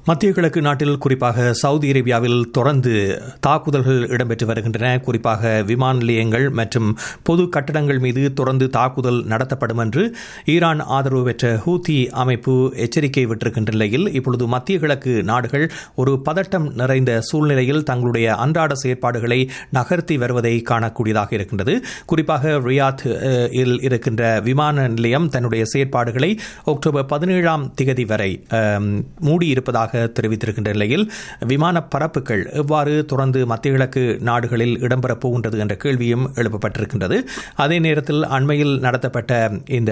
மத்திய கிழக்கு நாட்டில் குறிப்பாக சவுதி அரேபியாவில் தொடர்ந்து தாக்குதல்கள் இடம்பெற்று வருகின்றன குறிப்பாக விமான நிலையங்கள் மற்றும் பொது கட்டடங்கள் மீது தொடர்ந்து தாக்குதல் நடத்தப்படும் என்று ஈரான் ஆதரவு பெற்ற ஹூத்தி அமைப்பு எச்சரிக்கை விட்டிருக்கின்ற நிலையில் இப்பொழுது மத்திய கிழக்கு நாடுகள் ஒரு பதட்டம் நிறைந்த சூழ்நிலையில் தங்களுடைய அன்றாட செயற்பாடுகளை நகர்த்தி வருவதை காணக்கூடியதாக இருக்கின்றது குறிப்பாக ரியாத் இல் இருக்கின்ற விமான நிலையம் தன்னுடைய செயற்பாடுகளை அக்டோபர் பதினேழாம் திகதி வரை மூடியிருப்பதாக தெரிவித்திருக்கின்ற நிலையில் விமான பரப்புகள் எவ்வாறு தொடர்ந்து மத்திய கிழக்கு நாடுகளில் இடம்பெறப் போகின்றது என்ற கேள்வியும் எழுப்பப்பட்டிருக்கின்றது அதே நேரத்தில் அண்மையில் நடத்தப்பட்ட இந்த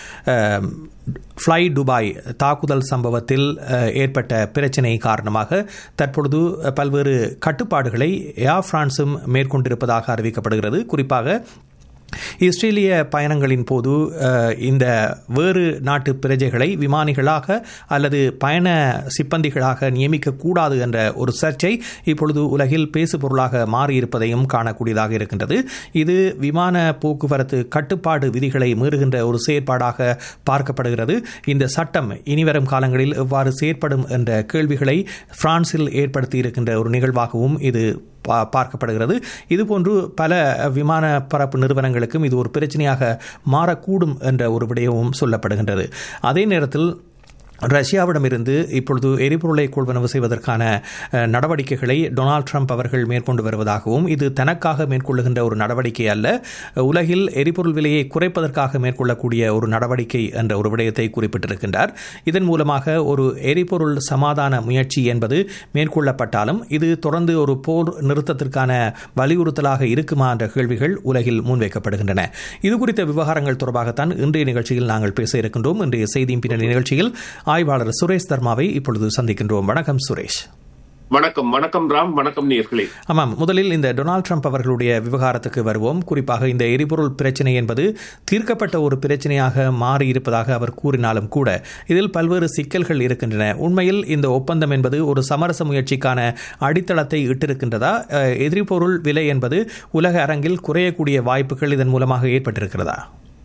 ஃப்ளை துபாய் தாக்குதல் சம்பவத்தில் ஏற்பட்ட பிரச்சினை காரணமாக தற்பொழுது பல்வேறு கட்டுப்பாடுகளை ஏர் பிரான்சும் மேற்கொண்டிருப்பதாக அறிவிக்கப்படுகிறது குறிப்பாக இஸ்ரேலிய பயணங்களின் போது இந்த வேறு நாட்டு பிரஜைகளை விமானிகளாக அல்லது பயண சிப்பந்திகளாக நியமிக்கக்கூடாது என்ற ஒரு சர்ச்சை இப்பொழுது உலகில் பேசுபொருளாக மாறியிருப்பதையும் காணக்கூடியதாக இருக்கின்றது இது விமான போக்குவரத்து கட்டுப்பாடு விதிகளை மீறுகின்ற ஒரு செயற்பாடாக பார்க்கப்படுகிறது இந்த சட்டம் இனிவரும் காலங்களில் எவ்வாறு செயற்படும் என்ற கேள்விகளை பிரான்சில் ஏற்படுத்தி இருக்கின்ற ஒரு நிகழ்வாகவும் இது பார்க்கப்படுகிறது இதுபோன்று பல விமான பரப்பு நிறுவனங்களுக்கும் இது ஒரு பிரச்சனையாக மாறக்கூடும் என்ற ஒரு விடயமும் சொல்லப்படுகின்றது அதே நேரத்தில் ரஷ்யாவிடமிருந்து இப்பொழுது எரிபொருளை கொள்வனவு செய்வதற்கான நடவடிக்கைகளை டொனால்ட் ட்ரம்ப் அவர்கள் மேற்கொண்டு வருவதாகவும் இது தனக்காக மேற்கொள்ளுகின்ற ஒரு நடவடிக்கை அல்ல உலகில் எரிபொருள் விலையை குறைப்பதற்காக மேற்கொள்ளக்கூடிய ஒரு நடவடிக்கை என்ற ஒரு விடயத்தை குறிப்பிட்டிருக்கின்றார் இதன் மூலமாக ஒரு எரிபொருள் சமாதான முயற்சி என்பது மேற்கொள்ளப்பட்டாலும் இது தொடர்ந்து ஒரு போர் நிறுத்தத்திற்கான வலியுறுத்தலாக இருக்குமா என்ற கேள்விகள் உலகில் முன்வைக்கப்படுகின்றன இது குறித்த விவகாரங்கள் தொடர்பாகத்தான் இன்றைய நிகழ்ச்சியில் நாங்கள் பேச இருக்கின்றோம் இன்றைய செய்தியின் பின்னணி நிகழ்ச்சியில் ஆய்வாளர் சுரேஷ் தர்மாவை இப்பொழுது சந்திக்கின்றோம் வணக்கம் சுரேஷ் வணக்கம் வணக்கம் ராம் வணக்கம் நேர்களே ஆமாம் முதலில் இந்த டொனால்ட் ட்ரம்ப் அவர்களுடைய விவகாரத்துக்கு வருவோம் குறிப்பாக இந்த எரிபொருள் பிரச்சனை என்பது தீர்க்கப்பட்ட ஒரு பிரச்சனையாக மாறியிருப்பதாக அவர் கூறினாலும் கூட இதில் பல்வேறு சிக்கல்கள் இருக்கின்றன உண்மையில் இந்த ஒப்பந்தம் என்பது ஒரு சமரச முயற்சிக்கான அடித்தளத்தை இட்டிருக்கின்றதா எரிபொருள் விலை என்பது உலக அரங்கில் குறையக்கூடிய வாய்ப்புகள் இதன் மூலமாக ஏற்பட்டிருக்கிறதா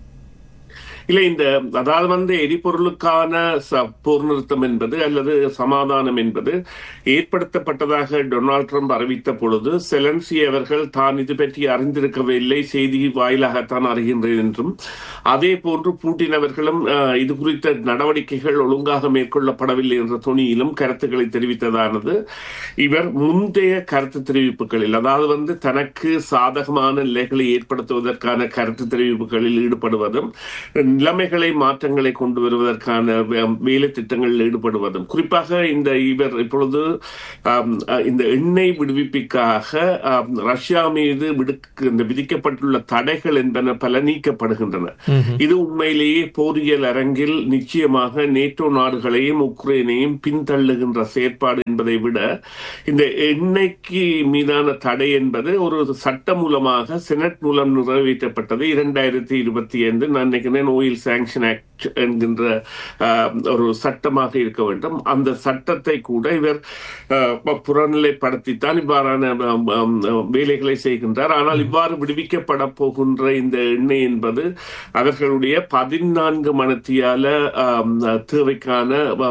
இல்ல இந்த அதாவது வந்து எரிபொருளுக்கான போர் நிறுத்தம் என்பது அல்லது சமாதானம் என்பது ஏற்படுத்தப்பட்டதாக டொனால்ட் ட்ரம்ப் அறிவித்த பொழுது செலன்சி அவர்கள் தான் இது பற்றி அறிந்திருக்கவில்லை செய்தி வாயிலாகத்தான் அறிகின்றேன் என்றும் அதே போன்று பூட்டின் அவர்களும் இது குறித்த நடவடிக்கைகள் ஒழுங்காக மேற்கொள்ளப்படவில்லை என்ற துணியிலும் கருத்துக்களை தெரிவித்ததானது இவர் முந்தைய கருத்து தெரிவிப்புகளில் அதாவது வந்து தனக்கு சாதகமான நிலைகளை ஏற்படுத்துவதற்கான கருத்து தெரிவிப்புகளில் ஈடுபடுவதும் நிலைமைகளை மாற்றங்களை கொண்டு வருவதற்கான வேலை திட்டங்களில் ஈடுபடுவதும் குறிப்பாக இந்த இவர் இப்பொழுது இந்த எண்ணெய் விடுவிப்புக்காக ரஷ்யா மீது இந்த விதிக்கப்பட்டுள்ள தடைகள் என்பன பல நீக்கப்படுகின்றன இது உண்மையிலேயே போரியல் அரங்கில் நிச்சயமாக நேட்டோ நாடுகளையும் உக்ரைனையும் பின்தள்ளுகின்ற செயற்பாடு என்பதை விட இந்த எண்ணெய்க்கு மீதான தடை என்பது ஒரு சட்டம் மூலமாக செனட் மூலம் நிறைவேற்றப்பட்டது இரண்டாயிரத்தி இருபத்தி ஐந்து நான் நினைக்கிறேன் ஓயில் சாங்ஷன் ஆக்ட் என்கின்ற ஒரு சட்டமாக இருக்க வேண்டும் அந்த சட்டத்தை கூட இவர் புறநிலைப்படுத்தித்தான் இவ்வாறான வேலைகளை செய்கின்றார் ஆனால் இவ்வாறு விடுவிக்கப்பட போகின்ற இந்த எண்ணெய் என்பது அவர்களுடைய பதினான்கு மணத்தியால தேவைக்கான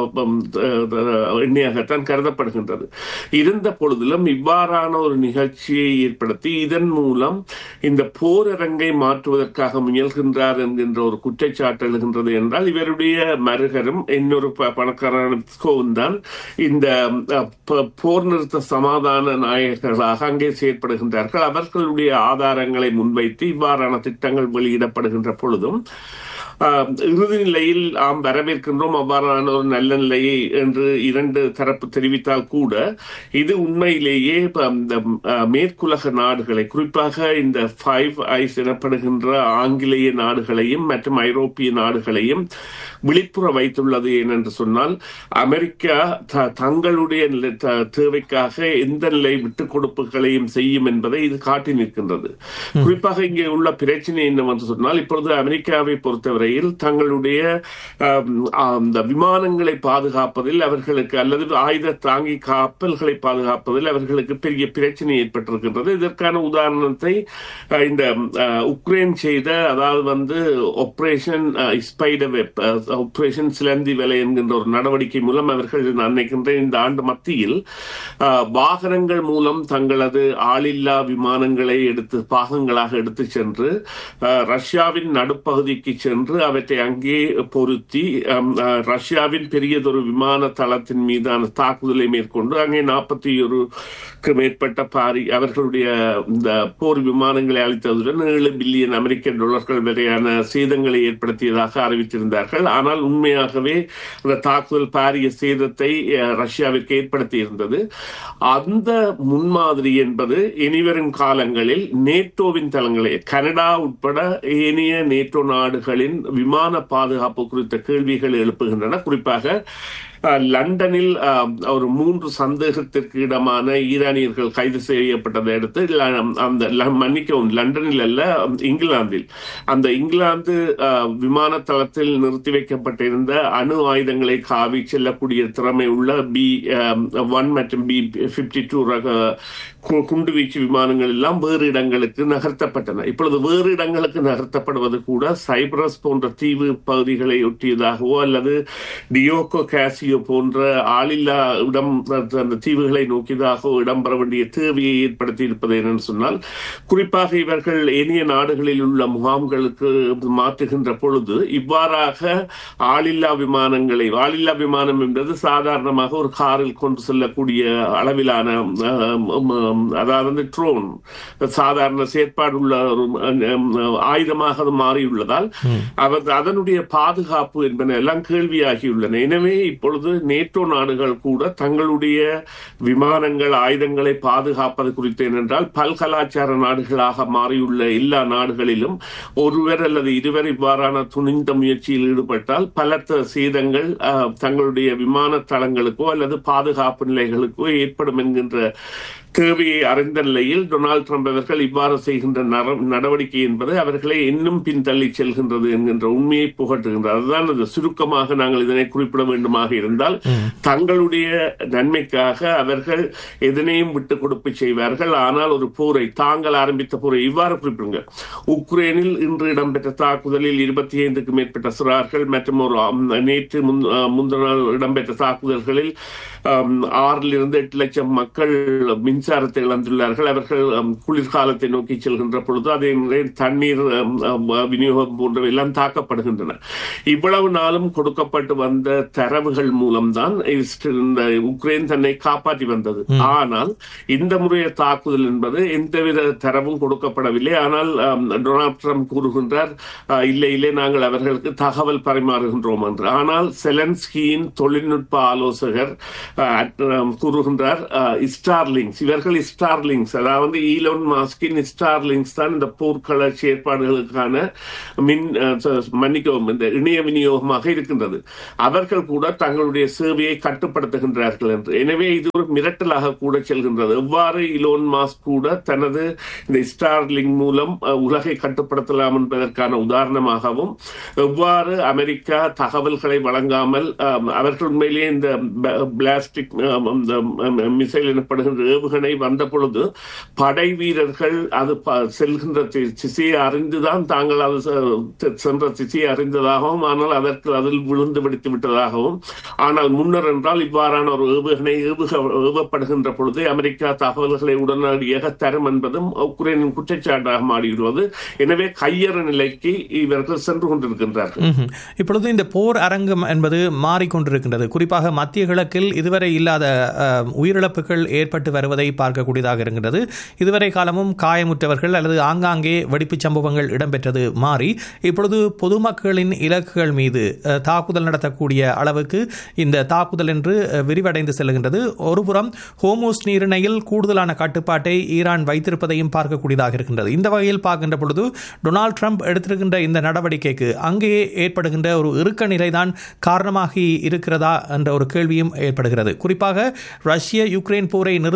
எண்ணெயாகத்தான் கருதப்படுகின்றது இருந்த பொழுதிலும் இவ்வாறான ஒரு நிகழ்ச்சியை ஏற்படுத்தி இதன் மூலம் இந்த போரரங்கை மாற்றுவதற்காக முயல்கின்றார் என்கின்ற ஒரு குற்றச்சாட்டு எழுகின்றது என்றால் இவருடைய மருகரும் இன்னொரு பணக்காரன் தான் இந்த போர் நிறுத்த சமாதான நாயகர்களாக அங்கே செயற்படுகின்றார்கள் அவர்களுடைய ஆதாரங்களை முன்வைத்து இவ்வாறான திட்டங்கள் வெளியிடப்படுகின்ற பொழுதும் இறுதி நிலையில் ஆம் வரவேற்கின்றோம் அவ்வாறான ஒரு நல்ல நிலையை என்று இரண்டு தரப்பு தெரிவித்தால் கூட இது உண்மையிலேயே இந்த மேற்குலக நாடுகளை குறிப்பாக இந்த ஃபைவ் ஐஸ் எனப்படுகின்ற ஆங்கிலேய நாடுகளையும் மற்றும் ஐரோப்பிய நாடுகளையும் விழிப்புற வைத்துள்ளது ஏனென்று சொன்னால் அமெரிக்கா தங்களுடைய தேவைக்காக எந்த நிலை விட்டுக் கொடுப்புகளையும் செய்யும் என்பதை இது காட்டி நிற்கின்றது குறிப்பாக இங்கே உள்ள பிரச்சனை என்னவென்று சொன்னால் இப்பொழுது அமெரிக்காவை பொறுத்தவரை பொறுத்தவரையில் தங்களுடைய அந்த விமானங்களை பாதுகாப்பதில் அவர்களுக்கு அல்லது ஆயுத தாங்கி கப்பல்களை பாதுகாப்பதில் அவர்களுக்கு பெரிய பிரச்சனை ஏற்பட்டிருக்கின்றது இதற்கான உதாரணத்தை இந்த உக்ரைன் செய்த அதாவது வந்து ஆபரேஷன் ஸ்பைடர் வெப் ஆபரேஷன் சிலந்தி வேலை என்கின்ற ஒரு நடவடிக்கை மூலம் அவர்கள் நினைக்கின்றேன் இந்த ஆண்டு மத்தியில் வாகனங்கள் மூலம் தங்களது ஆளில்லா விமானங்களை எடுத்து பாகங்களாக எடுத்து சென்று ரஷ்யாவின் நடுப்பகுதிக்கு சென்று அவற்றை அங்கே பொருத்தி ரஷ்யாவின் பெரியதொரு விமான தளத்தின் மீதான தாக்குதலை மேற்கொண்டு அங்கே நாற்பத்தி ஒருக்கு மேற்பட்ட பாரி அவர்களுடைய இந்த போர் விமானங்களை அளித்ததுடன் ஏழு பில்லியன் அமெரிக்க டாலர்கள் வரையான சேதங்களை ஏற்படுத்தியதாக அறிவித்திருந்தார்கள் ஆனால் உண்மையாகவே அந்த தாக்குதல் பாரிய சேதத்தை ரஷ்யாவிற்கு ஏற்படுத்தி இருந்தது அந்த முன்மாதிரி என்பது இனிவரும் காலங்களில் நேட்டோவின் தளங்களை கனடா உட்பட ஏனைய நேட்டோ நாடுகளின் விமான பாதுகாப்பு குறித்த கேள்விகள் எழுப்புகின்றன குறிப்பாக லண்டனில் ஒரு மூன்று சந்தேகத்திற்கு இடமான ஈரானியர்கள் கைது செய்யப்பட்டதை அடுத்து அந்த மன்னிக்கவும் லண்டனில் அல்ல இங்கிலாந்தில் அந்த இங்கிலாந்து விமான தளத்தில் நிறுத்தி வைக்கப்பட்டிருந்த அணு ஆயுதங்களை காவி செல்லக்கூடிய திறமை உள்ள பி ஒன் மற்றும் பி பிப்டி டூ ரக குண்டுவீச்சு விமானங்கள் எல்லாம் வேறு இடங்களுக்கு நகர்த்தப்பட்டன இப்பொழுது வேறு இடங்களுக்கு நகர்த்தப்படுவது கூட சைப்ரஸ் போன்ற தீவு பகுதிகளை ஒட்டியதாகவோ அல்லது டியோகோ கேசியோ போன்ற ஆளில்லா இடம் அந்த தீவுகளை நோக்கியதாகவோ இடம்பெற வேண்டிய தேவையை ஏற்படுத்தி இருப்பது என்னன்னு சொன்னால் குறிப்பாக இவர்கள் ஏனைய நாடுகளில் உள்ள முகாம்களுக்கு மாற்றுகின்ற பொழுது இவ்வாறாக ஆளில்லா விமானங்களை ஆளில்லா விமானம் என்பது சாதாரணமாக ஒரு காரில் கொண்டு செல்லக்கூடிய அளவிலான அதாவது வந்து ட்ரோன் சாதாரண செயற்பாடு உள்ள ஒரு ஆயுதமாக அது மாறியுள்ளதால் அவர் அதனுடைய பாதுகாப்பு என்பன எல்லாம் கேள்வியாகியுள்ளன எனவே இப்பொழுது நேட்டோ நாடுகள் கூட தங்களுடைய விமானங்கள் ஆயுதங்களை பாதுகாப்பது குறித்து ஏனென்றால் பல்கலாச்சார நாடுகளாக மாறியுள்ள எல்லா நாடுகளிலும் ஒருவர் அல்லது இருவர் இவ்வாறான துணிந்த முயற்சியில் ஈடுபட்டால் பலத்த சேதங்கள் தங்களுடைய விமான தளங்களுக்கோ அல்லது பாதுகாப்பு நிலைகளுக்கோ ஏற்படும் என்கின்ற தேவையை அறிந்த நிலையில் டொனால்டு ட்ரம்ப் அவர்கள் இவ்வாறு செய்கின்ற நடவடிக்கை என்பது அவர்களை இன்னும் பின்தள்ளி செல்கின்றது என்கின்ற உண்மையை புகட்டுகின்றது அதுதான் அது சுருக்கமாக நாங்கள் இதனை குறிப்பிட வேண்டுமாக இருந்தால் தங்களுடைய நன்மைக்காக அவர்கள் எதனையும் விட்டுக் கொடுப்பு செய்வார்கள் ஆனால் ஒரு போரை தாங்கள் ஆரம்பித்த போரை இவ்வாறு குறிப்பிடுங்க உக்ரைனில் இன்று இடம்பெற்ற தாக்குதலில் இருபத்தி ஐந்துக்கு மேற்பட்ட சிறார்கள் மற்றும் ஒரு நேற்று முந்தின நாள் இடம்பெற்ற தாக்குதல்களில் ஆறிலிருந்து எட்டு லட்சம் மக்கள் மின்சாரத்தை இழந்துள்ளார்கள் அவர்கள் குளிர்காலத்தை நோக்கி செல்கின்ற பொழுது அதே தண்ணீர் விநியோகம் போன்றவை எல்லாம் தாக்கப்படுகின்றன இவ்வளவு நாளும் கொடுக்கப்பட்டு வந்த தரவுகள் மூலம்தான் இந்த உக்ரைன் தன்னை காப்பாற்றி வந்தது ஆனால் இந்த முறைய தாக்குதல் என்பது எந்தவித தரவும் கொடுக்கப்படவில்லை ஆனால் டொனால்ட் ட்ரம்ப் கூறுகின்றார் இல்லை இல்லை நாங்கள் அவர்களுக்கு தகவல் பரிமாறுகின்றோம் என்று ஆனால் செலன்ஸ்கியின் தொழில்நுட்ப ஆலோசகர் கூறுகின்றார் ஸ்டார்லிங்ஸ் இவர்கள் ஸ்டார்லிங்ஸ் அதாவது ஈலோன் மாஸ்கின் ஸ்டார்லிங்ஸ் தான் இந்த போர்க்கள செயற்பாடுகளுக்கான மின் மன்னிக்கவும் இந்த இணைய விநியோகமாக இருக்கின்றது அவர்கள் கூட தங்களுடைய சேவையை கட்டுப்படுத்துகின்றார்கள் என்று எனவே இது ஒரு மிரட்டலாக கூட செல்கின்றது எவ்வாறு இலோன் மாஸ்க் கூட தனது இந்த ஸ்டார்லிங் மூலம் உலகை கட்டுப்படுத்தலாம் என்பதற்கான உதாரணமாகவும் எவ்வாறு அமெரிக்கா தகவல்களை வழங்காமல் அவர்கள் உண்மையிலேயே இந்த பிளாஸ்டிக் மிசைல் எனப்படுகின்ற ஏவுகணை வந்த பொழுது படை வீரர்கள் அது செல்கின்ற திசையை அறிந்துதான் தாங்கள் அது சென்ற திசையை அறிந்ததாகவும் ஆனால் அதற்கு அதில் விழுந்து வெடித்து விட்டதாகவும் ஆனால் முன்னர் என்றால் இவ்வாறான ஒரு ஏவுகணை ஏவுக ஏவப்படுகின்ற பொழுது அமெரிக்கா தகவல்களை உடனடியாக தரும் என்பதும் உக்ரைனின் குற்றச்சாட்டாக மாறிவிடுவது எனவே கையற நிலைக்கு இவர்கள் சென்று கொண்டிருக்கின்றார்கள் இப்பொழுது இந்த போர் அரங்கம் என்பது மாறிக்கொண்டிருக்கின்றது குறிப்பாக மத்திய கிழக்கில் இதுவரை இல்லாத உயிரிழப்புகள் ஏற்பட்டு வருவதை பார்க்கக்கூடியதாக இருக்கின்றது இதுவரை காலமும் காயமுற்றவர்கள் அல்லது ஆங்காங்கே வெடிப்புச் சம்பவங்கள் இடம்பெற்றது மாறி இப்பொழுது பொதுமக்களின் இலக்குகள் மீது தாக்குதல் நடத்தக்கூடிய அளவுக்கு இந்த தாக்குதல் என்று விரிவடைந்து செல்கின்றது ஒருபுறம் ஹோமோஸ் நீரிணையில் கூடுதலான கட்டுப்பாட்டை ஈரான் வைத்திருப்பதையும் பார்க்கக்கூடியதாக இருக்கின்றது இந்த வகையில் பார்க்கின்ற பொழுது டொனால்டு ட்ரம்ப் எடுத்திருக்கின்ற இந்த நடவடிக்கைக்கு அங்கே ஏற்படுகின்ற ஒரு இறுக்க நிலைதான் காரணமாகி இருக்கிறதா என்ற ஒரு கேள்வியும் ஏற்படுகிறது குறிப்பாக ரஷ்ய யுக்ரைன் போரை நிறுத்துவதற்கான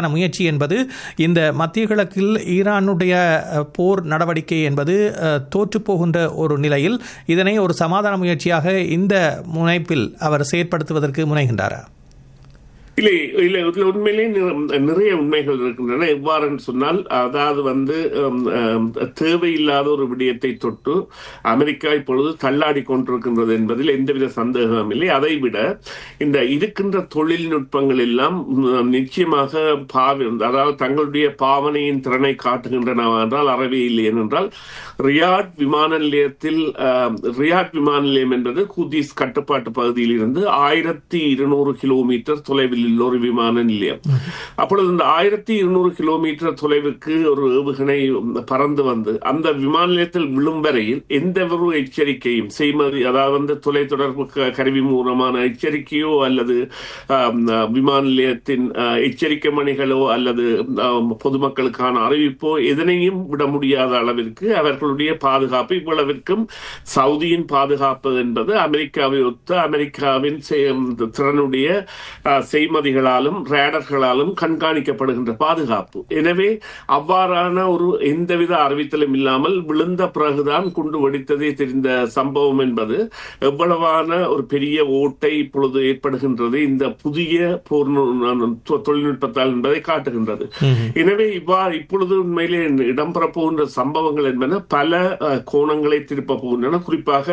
செய்வதற்கான முயற்சி என்பது இந்த மத்திய கிழக்கில் ஈரானுடைய போர் நடவடிக்கை என்பது தோற்று போகின்ற ஒரு நிலையில் இதனை ஒரு சமாதான முயற்சியாக இந்த முனைப்பில் அவர் செயற்படுத்துவதற்கு முனைகின்றாரா இல்லை இல்லை இதுல உண்மையிலே நிறைய உண்மைகள் இருக்கின்றன எவ்வாறு சொன்னால் அதாவது வந்து தேவையில்லாத ஒரு விடயத்தை தொட்டு அமெரிக்கா இப்பொழுது தள்ளாடி கொண்டிருக்கின்றது என்பதில் எந்தவித சந்தேகமும் இல்லை அதை விட இந்த இருக்கின்ற தொழில்நுட்பங்கள் எல்லாம் நிச்சயமாக பாவி அதாவது தங்களுடைய பாவனையின் திறனை காட்டுகின்றன என்றால் அறவே இல்லை ஏனென்றால் ரியாட் விமான நிலையத்தில் ரியாட் விமான நிலையம் என்பது குதீஸ் கட்டுப்பாட்டு பகுதியில் இருந்து ஆயிரத்தி இருநூறு கிலோமீட்டர் தொலைவில் உள்ள ஒரு விமான நிலையம் அப்பொழுது இந்த ஆயிரத்தி இருநூறு கிலோமீட்டர் தொலைவுக்கு ஒரு ஏவுகணை பறந்து வந்து அந்த விமான நிலையத்தில் விழும் வரையில் எந்த ஒரு எச்சரிக்கையும் செய்மதி அதாவது வந்து தொலைத்தொடர்பு கருவி மூலமான எச்சரிக்கையோ அல்லது விமான நிலையத்தின் எச்சரிக்கை மணிகளோ அல்லது பொதுமக்களுக்கான அறிவிப்போ எதனையும் விட முடியாத அளவிற்கு அவர்களுடைய பாதுகாப்பு இவ்வளவிற்கும் சவுதியின் பாதுகாப்பு என்பது அமெரிக்காவை ஒத்த அமெரிக்காவின் திறனுடைய செய்மதிகளாலும் ரேடர்களாலும் கண்காணிக்கப்படுகின்ற பாதுகாப்பு எனவே அவ்வாறான ஒரு எந்தவித அறிவித்தலும் இல்லாமல் விழுந்த பிறகுதான் குண்டு வெடித்ததே தெரிந்த சம்பவம் என்பது எவ்வளவான ஒரு பெரிய ஓட்டை இப்பொழுது ஏற்படுகின்றது இந்த புதிய போர் தொழில்நுட்பத்தால் என்பதை காட்டுகின்றது எனவே இவ்வாறு இப்பொழுது உண்மையிலே இடம்பெற போகின்ற சம்பவங்கள் என்பன பல கோணங்களை திருப்ப போகின்றன குறிப்பாக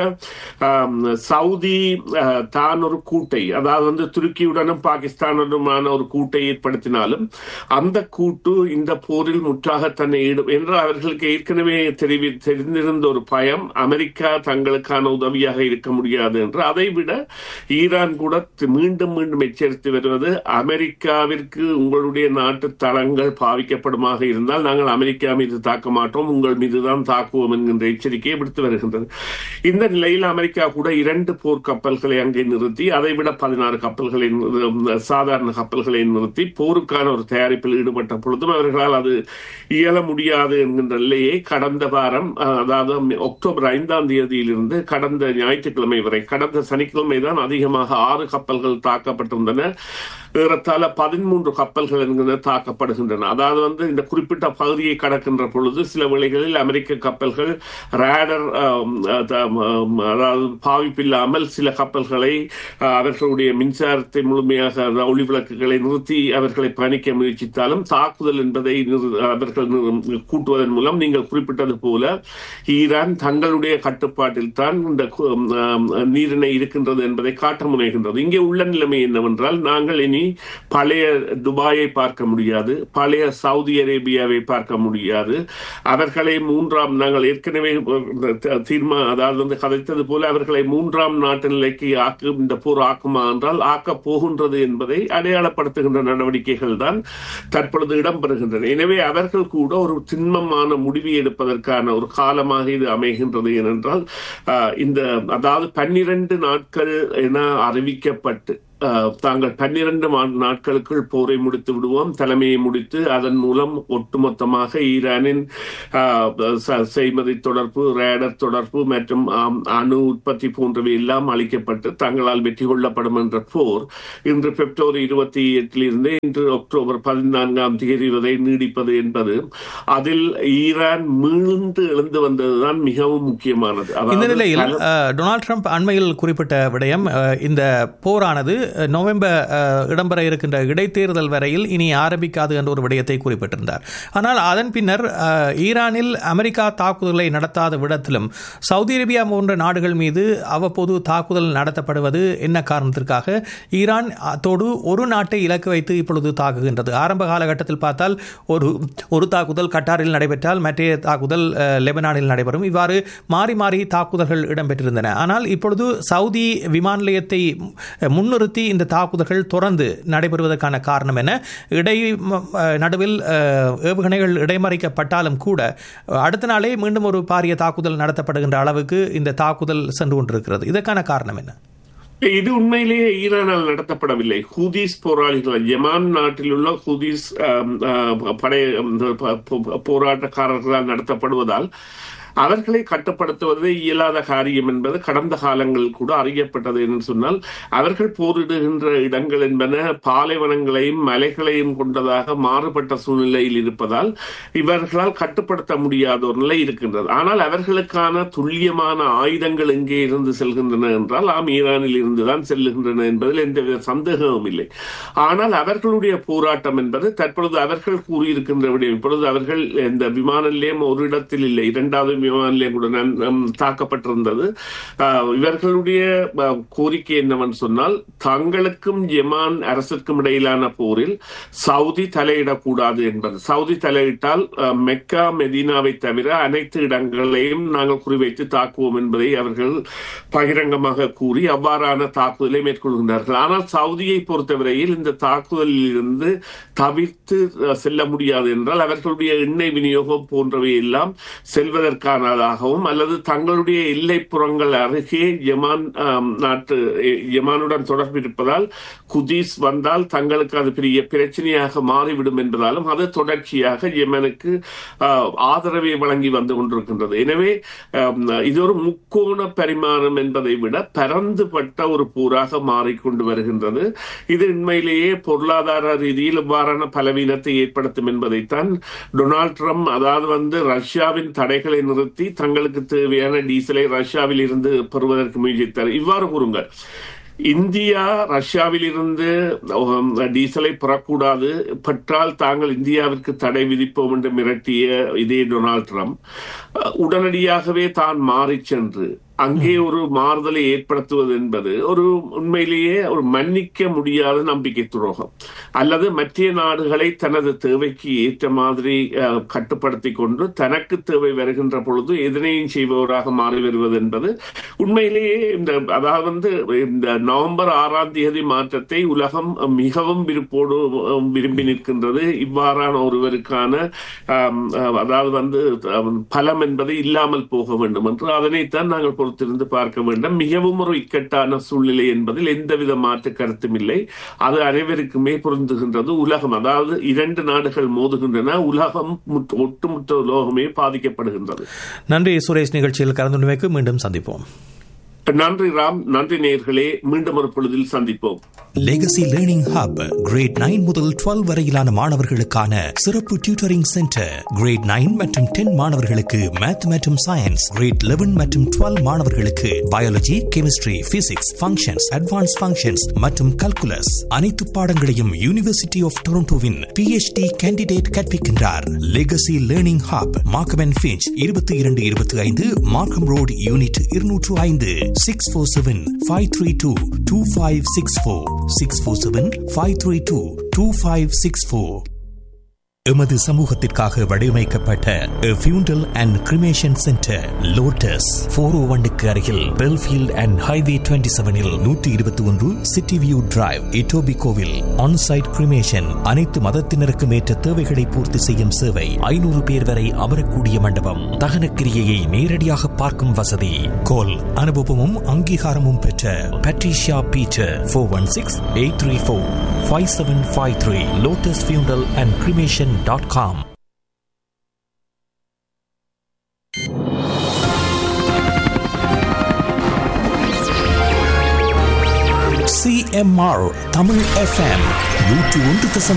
சவுதி தான் ஒரு கூட்டை அதாவது வந்து துருக்கியுடனும் பாகிஸ்தானுடனுமான ஒரு கூட்டை ஏற்படுத்தினாலும் அந்த கூட்டு இந்த போரில் முற்றாக தன்னை ஈடும் என்று அவர்களுக்கு ஏற்கனவே தெரிவி தெரிந்திருந்த ஒரு பயம் அமெரிக்கா தங்களுக்கான உதவியாக இருக்க முடியாது என்று அதை விட ஈரான் கூட மீண்டும் மீண்டும் எச்சரித்து வருவது அமெரிக்காவிற்கு உங்களுடைய நாட்டு தளங்கள் பாவிக்கப்படுமாக இருந்தால் நாங்கள் அமெரிக்கா மீது தாக்க மாட்டோம் உங்கள் மீதுதான் தாக்குவோம் என்கின்ற எச்சரிக்கையை விடுத்து வருகின்றது இந்த நிலையில் அமெரிக்கா கூட இரண்டு போர் கப்பல்களை அங்கே நிறுத்தி அதை விட பதினாறு கப்பல்களை சாதாரண கப்பல்களை நிறுத்தி போருக்கான ஒரு தயாரிப்பில் ஈடுபட்ட பொழுதும் அவர்களால் அது இயல முடியாது என்கின்ற நிலையை கடந்த வாரம் அதாவது அக்டோபர் ஐந்தாம் தேதியிலிருந்து கடந்த ஞாயிற்றுக்கிழமை வரை கடந்த சனிக்கிழமை தான் அதிகமாக ஆறு கப்பல்கள் தாக்கப்பட்டிருந்தன ஏறத்தாழ பதிமூன்று கப்பல்கள் என்கிற தாக்கப்படுகின்றன அதாவது வந்து இந்த குறிப்பிட்ட பகுதியை கடக்கின்ற பொழுது சில வேளைகளில் அமெரிக்க கப்பல்கள் ரேடர் அதாவது பாவிப்பில்லாமல் சில கப்பல்களை அவர்களுடைய மின்சாரத்தை முழுமையாக ஒளிவிளக்குகளை நிறுத்தி அவர்களை பணிக்க முயற்சித்தாலும் தாக்குதல் என்பதை அவர்கள் கூட்டுவதன் மூலம் நீங்கள் குறிப்பிட்டது போல ஈரான் தங்களுடைய கட்டுப்பாட்டில் தான் இந்த நீரிணை இருக்கின்றது என்பதை காட்ட முனைகின்றது இங்கே உள்ள நிலைமை என்னவென்றால் நாங்கள் இனி பழைய துபாயை பார்க்க முடியாது பழைய சவுதி அரேபியாவை பார்க்க முடியாது அவர்களை மூன்றாம் நாங்கள் ஏற்கனவே தீர்மா அதாவது வந்து கதைத்தது போல அவர்களை மூன்றாம் நாட்டு நிலைக்கு ஆக்கு இந்த போர் ஆக்குமா என்றால் ஆக்க போகின்றது என்பதை அடையாளப்படுத்துகின்ற நடவடிக்கைகள் தான் தற்பொழுது இடம்பெறுகின்றன எனவே அவர்கள் கூட ஒரு திண்மமான முடிவு எடுப்பதற்கான ஒரு காலமாக இது அமைகின்றது ஏனென்றால் இந்த அதாவது பன்னிரண்டு நாட்கள் என அறிவிக்கப்பட்டு தாங்கள் பன்னிரண்டு நாட்களுக்குள் போரை முடித்து விடுவோம் தலைமையை முடித்து அதன் மூலம் ஒட்டுமொத்தமாக ஈரானின் செய்மதி தொடர்பு ரேடர் தொடர்பு மற்றும் அணு உற்பத்தி போன்றவை எல்லாம் அளிக்கப்பட்டு தங்களால் வெற்றி கொள்ளப்படும் என்ற போர் இன்று பிப்ரவரி இருபத்தி எட்டிலிருந்து இன்று அக்டோபர் பதினான்காம் தேதி வரை நீடிப்பது என்பது அதில் ஈரான் மீண்டு எழுந்து வந்ததுதான் மிகவும் முக்கியமானது இந்த நிலையில் டொனால்ட் ட்ரம்ப் அண்மையில் குறிப்பிட்ட விடயம் இந்த போரானது நவம்பர் இடம்பெற இருக்கின்ற இடைத்தேர்தல் வரையில் இனி ஆரம்பிக்காது என்ற ஒரு விடயத்தை குறிப்பிட்டிருந்தார் ஆனால் அதன் பின்னர் ஈரானில் அமெரிக்கா தாக்குதலை நடத்தாத விடத்திலும் சவுதி அரேபியா போன்ற நாடுகள் மீது அவ்வப்போது தாக்குதல் நடத்தப்படுவது என்ன காரணத்திற்காக ஈரான் தோடு ஒரு நாட்டை இலக்கு வைத்து இப்பொழுது தாக்குகின்றது ஆரம்ப காலகட்டத்தில் பார்த்தால் ஒரு ஒரு தாக்குதல் கட்டாரில் நடைபெற்றால் மற்றைய தாக்குதல் லெபனானில் நடைபெறும் இவ்வாறு மாறி மாறி தாக்குதல்கள் இடம்பெற்றிருந்தன ஆனால் இப்பொழுது சவுதி விமான நிலையத்தை முன்னிறுத்தி இந்த தாக்குதல்கள் தொடர்ந்து நடைபெறுவதற்கான காரணம் என இடை நடுவில் ஏவுகணைகள் இடைமறிக்கப்பட்டாலும் கூட அடுத்த நாளே மீண்டும் ஒரு பாரிய தாக்குதல் நடத்தப்படுகின்ற அளவுக்கு இந்த தாக்குதல் சென்று கொண்டிருக்கிறது இதற்கான காரணம் என்ன இது உண்மையிலேயே ஈரானால் நடத்தப்படவில்லை ஹூதீஸ் போராளிகள் யமான் நாட்டில் உள்ள ஹூதீஸ் படை போராட்டக்காரர்களால் நடத்தப்படுவதால் அவர்களை கட்டுப்படுத்துவது இயலாத காரியம் என்பது கடந்த காலங்களில் கூட அறியப்பட்டது என்று சொன்னால் அவர்கள் போரிடுகின்ற இடங்கள் என்பன பாலைவனங்களையும் மலைகளையும் கொண்டதாக மாறுபட்ட சூழ்நிலையில் இருப்பதால் இவர்களால் கட்டுப்படுத்த முடியாத ஒரு நிலை இருக்கின்றது ஆனால் அவர்களுக்கான துல்லியமான ஆயுதங்கள் எங்கே இருந்து செல்கின்றன என்றால் ஆம் ஈரானில் இருந்துதான் செல்லுகின்றன என்பதில் எந்தவித சந்தேகமும் இல்லை ஆனால் அவர்களுடைய போராட்டம் என்பது தற்பொழுது அவர்கள் கூறியிருக்கின்ற விடயம் இப்பொழுது அவர்கள் இந்த விமான நிலையம் ஒரு இடத்தில் இல்லை இரண்டாவது விமான நிலையம் கூட நன்- நம் தாக்கப்பட்டிருந்தது ஆஹ், இவர்களுடைய ஆஹ், கோரிக்கை என்னவென்று சொன்னால் தங்களுக்கும் ஜெமான் அரசுக்கும் இடையிலான போரில் சவுதி தலையிடக்கூடாது என்பது சவுதி தலையிட்டால் ஆஹ், மெக்கா மெதீனாவை தவிர அனைத்து இடங்களையும் நாங்கள் குறிவைத்து தாக்குவோம் என்பதை அவர்கள் பகிரங்கமாக கூறி அவ்வாறான தாக்குதலை மேற்கொள்கின்றார்கள் ஆனால் சவுதியை பொறுத்தவரையில் இந்த தாக்குதலில் இருந்து தவிர்த்து அஹ், செல்ல முடியாது என்றால் அவர்களுடைய எண்ணெய் விநியோகம் போன்றவை எல்லாம் செல்வதற்கானதாகவும் அல்லது தங்களுடைய எல்லைப்புறங்கள் அருகே யமான் ஆம், நாட்டு எ- யமானுடன் தொடர்பு இருப்பதால் குதீஸ் வந்தால் தங்களுக்கு அது பெரிய பிரச்சனையாக மாறிவிடும் என்பதாலும் அது தொடர்ச்சியாக யமனுக்கு ஆஹ், ஆதரவை வழங்கி வந்து கொண்டிருக்கின்றது எனவே ஆம், இது ஒரு முக்கோண பரிமாணம் என்பதை விட பரந்துபட்ட ஒரு போராக மாறிக்கொண்டு வருகின்றது இது உண்மையிலேயே பொருளாதார ரீதியில் இவ்வாறான பலவீனத்தை ஏற்படுத்தும் என்பதைத்தான் டொனால்ட் ட்ரம்ப் அதாவது வந்து ரஷ்யாவின் தடைகளை நிறுத்தி தங்களுக்கு தேவையான டீசலை ரஷ்யாவில் இருந்து பெறுவதற்கு முயற்சித்தார் இவ்வாறு கூறுங்கள் இந்தியா ரஷ்யாவில் இருந்து உம், டீசலை பெறக்கூடாது பெற்றால் தாங்கள் இந்தியாவிற்கு தடை விதிப்போம் என்று மிரட்டிய இதே டொனால்ட் ட்ரம்ப் அஹ், உடனடியாகவே தான் மாறிச் சென்று அங்கே ஒரு மாறுதலை ஏற்படுத்துவது என்பது ஒரு உண்மையிலேயே ஒரு மன்னிக்க முடியாத நம்பிக்கை துரோகம் அல்லது மற்ற நாடுகளை தனது தேவைக்கு ஏற்ற மாதிரி அஹ், கட்டுப்படுத்தி கொண்டு தனக்கு தேவை வருகின்ற பொழுது எதனையும் செய்பவராக மாறி வருவது என்பது உண்மையிலேயே இந்த அதாவது வந்து இந்த நவம்பர் ஆறாம் தேதி மாற்றத்தை உலகம் மிகவும் விருப்போடு அஹ், விரும்பி நிற்கின்றது இவ்வாறான ஒருவருக்கான ஆம், அஹ், அதாவது வந்து அஹ், பலம் என்பது இல்லாமல் போக வேண்டும் என்று அதனைத்தான் நாங்கள் பொறுத்திருந்து பார்க்க வேண்டும் மிகவும் ஒரு இக்கட்டான சூழ்நிலை என்பதில் எந்தவித மாற்று கருத்தும் இல்லை அது அனைவருக்குமே பொருந்துகின்றது உலகம் அதாவது இரண்டு நாடுகள் மோதுகின்றன உலகம் முற்று- ஒட்டுமொத்த உலகமே பாதிக்கப்படுகின்றது நன்றி சுரேஷ் நிகழ்ச்சியில் கலந்து கொண்டமைக்கு மீண்டும் சந்திப்போம் நன்றி ராம் நன்றி நேயர்களே மீண்டும் ஒரு பொழுதில் சந்திப்போம் legacy learning hub grade nine முதல் டுவெல் வரையிலான மாணவர்களுக்கான சிறப்பு டியூட்டரிங் சென்டர் கிரேட் நைன் மற்றும் டென் மாணவர்களுக்கு மேத் மற்றும் சயின்ஸ் கிரேட் லெவன் மற்றும் டுவெல் மாணவர்களுக்கு biology chemistry physics functions advance functions மற்றும் கல்குலஸ் அனைத்து பாடங்களையும் யூனிவர்சிட்டி ஆஃப் டொரண்டோவின் PhD கேண்டிடேட் கற்பிக்கின்றார் legacy learning hub Markham and Finch இருபத்தி இரண்டு இருபத்தி ஐந்து மார்க்கம் ரோடு யூனிட் இருநூற்று ஐந்து six four seven five three two two five six four six four seven five three two two five six four எமது சமூகத்திற்காக வடிவமைக்கப்பட்ட funeral and cremation centre lotus four O ஒன்னுக்கு அருகில் பெல்ஃபீல்ட் அண்ட் ஹைவே டுவெண்ட்டி செவனில் நூற்றி இருபத்தி ஒன்று city view drive இட்டோபி கோவில் ஆன்சைட் கிரிமேஷன் அனைத்து மதத்தினருக்கும் ஏற்ற தேவைகளை பூர்த்தி செய்யும் சேவை ஐநூறு பேர் வரை அமரக்கூடிய மண்டபம் தகனக்கிரியையை நேரடியாக பார்க்கும் வசதி கோல் அனுபவமும் அங்கீகாரமும் பெற்ற Patricia Peter four one six eight three four five seven five three lotus funeral and cremation dot com C M R Tamil FM நூற்று ஒன்று தசம்